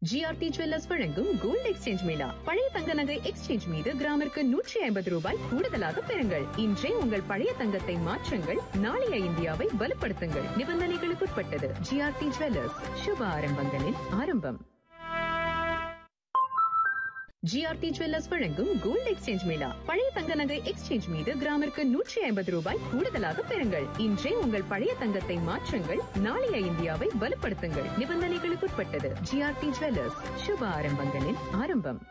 GRT jewellers வழங்கும் gold exchange mela பழைய தங்க நகை எக்ஸ்சேஞ்ச் மீது கிராமிற்கு நூற்றி ஐம்பது ரூபாய் கூடுதலாக பெறுங்கள் இன்றே உங்கள் பழைய தங்கத்தை மாற்றுங்கள் நாளைய இந்தியாவை வலுப்படுத்துங்கள் நிபந்தனைகளுக்குட்பட்டது ஜிஆர்டி ஜுவல்லர்ஸ் சுப ஆரம்பங்களின் ஆரம்பம் ஜிஆர்டி ஜுவல்லர்ஸ் வழங்கும் கோல்ட் எக்ஸ்சேஞ்ச் மேளா பழைய தங்க நகை எக்ஸ்சேஞ்ச் மீது கிராமிற்கு நூற்றி ஐம்பது ரூபாய் கூடுதலாக பெறுங்கள் இன்றே உங்கள் பழைய தங்கத்தை மாற்றுங்கள் நாளைய இந்தியாவை வலுப்படுத்துங்கள் நிபந்தனைகளுக்குட்பட்டது ஜிஆர்டி ஜுவல்லர்ஸ் சுப ஆரம்பங்களின் ஆரம்பம்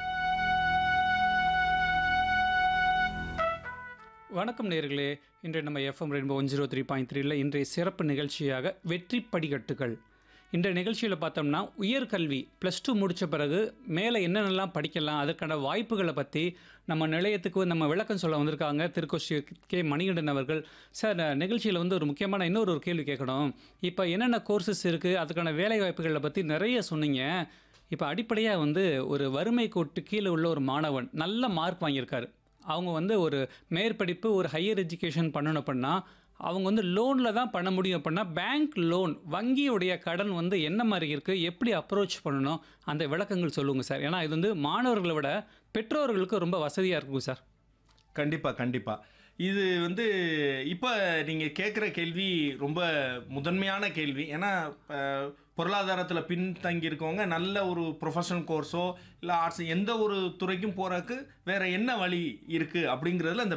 வணக்கம் நேர்களே இன்று நம்ம FM Rainbow one zero three point த்ரீல இன்றைய சிறப்பு நிகழ்ச்சியாக வெற்றி படிக்கட்டுகள் இந்த நிகழ்ச்சியில் பார்த்தோம்னா உயர்கல்வி ப்ளஸ் டூ முடித்த பிறகு மேலே என்னென்னலாம் படிக்கலாம் அதற்கான வாய்ப்புகளை பற்றி நம்ம நிலையத்துக்கு நம்ம விளக்கம் சொல்ல வந்திருக்காங்க திருக்கோஷி கே மணிகண்டன் அவர்கள் சார் நிகழ்ச்சியில் வந்து ஒரு முக்கியமான இன்னொரு ஒரு கேள்வி கேட்கணும் இப்போ என்னென்ன கோர்சஸ் இருக்குது அதுக்கான வேலை வாய்ப்புகளை பற்றி நிறைய சொன்னீங்க இப்போ அடிப்படையாக வந்து ஒரு வறுமை கோட்டு கீழே உள்ள ஒரு மாணவன் நல்ல மார்க் வாங்கியிருக்காரு அவங்க வந்து ஒரு மேற்படிப்பு ஒரு ஹையர் எஜுகேஷன் பண்ணணும் அப்படின்னா அவங்க வந்து லோனில் தான் பண்ண முடியும் அப்படின்னா பேங்க் லோன் வங்கியுடைய கடன் வந்து என்ன மாதிரி இருக்குது எப்படி அப்ரோச் பண்ணணும் அந்த விளக்கங்கள் சொல்லுங்கள் சார் ஏன்னா இது வந்து மாணவர்களை விட பெற்றோர்களுக்கு ரொம்ப வசதியாக இருக்கும் சார் கண்டிப்பாக கண்டிப்பாக இது வந்து இப்போ நீங்கள் கேட்குற கேள்வி ரொம்ப முதன்மையான கேள்வி ஏன்னா அஹ், பொருளாதாரத்தில் பின்தங்கி இருக்கவங்க நல்ல ஒரு ப்ரொஃபஷனல் கோர்ஸோ இல்லை ஆர்ட்ஸ் எந்த ஒரு துறைக்கும் போகிறதுக்கு வேறு என்ன வழி இருக்குது அப்படிங்கிறதுல அந்த